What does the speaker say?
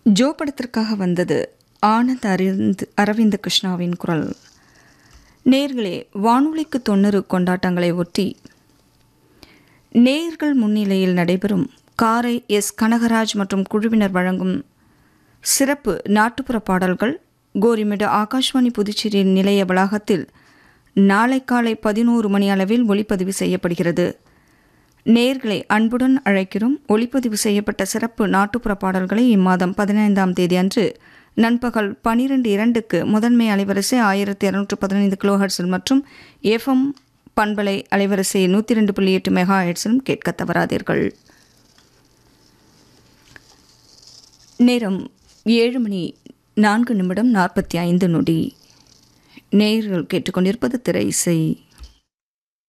Joe படத்திற்காக வந்தது ஆனந்த் அரவிந்த் அரவிந்த் கிருஷ்ணாவின் குரல் நேர்களே வானொலிக்கு தொண்ணூறு கொண்டாட்டங்களை ஒட்டி நேர்கள் முன்னிலையில் நடைபெறும் காரை எஸ் கனகராஜ் மற்றும் குழுவினர் வழங்கும் சிறப்பு நாட்டுப்புற பாடல்கள் கோரிமேடு ஆகாஷ்வாணி புதுச்சேரி நிலைய வளாகத்தில் நாளை காலை பதினோரு மணி அளவில் ஒளிப்பதிவு செய்யப்படுகிறது நேர்களை அன்புடன் அழைக்கிறோம் ஒளிப்பதிவு செய்யப்பட்ட சிறப்பு நாட்டுப்புற பாடல்களை இம்மாதம் பதினைந்தாம் தேதி அன்று நண்பகல் பனிரெண்டு இரண்டுக்கு முதன்மை அலைவரிசை ஆயிரத்தி இரநூற்று பதினைந்து கிலோஹெர்ட்ஸில் மற்றும் எஃப்எம் பண்பலை அலைவரிசை நூற்றி ரெண்டு புள்ளி எட்டு மெகா ஹெட்ஸிலும் கேட்க தவறாதீர்கள் நேரம் ஏழு மணி நான்கு நிமிடம் நாற்பத்தி ஐந்து நொடி நேயர்கள் கேட்டுக்கொண்டிருப்பது திரை இசை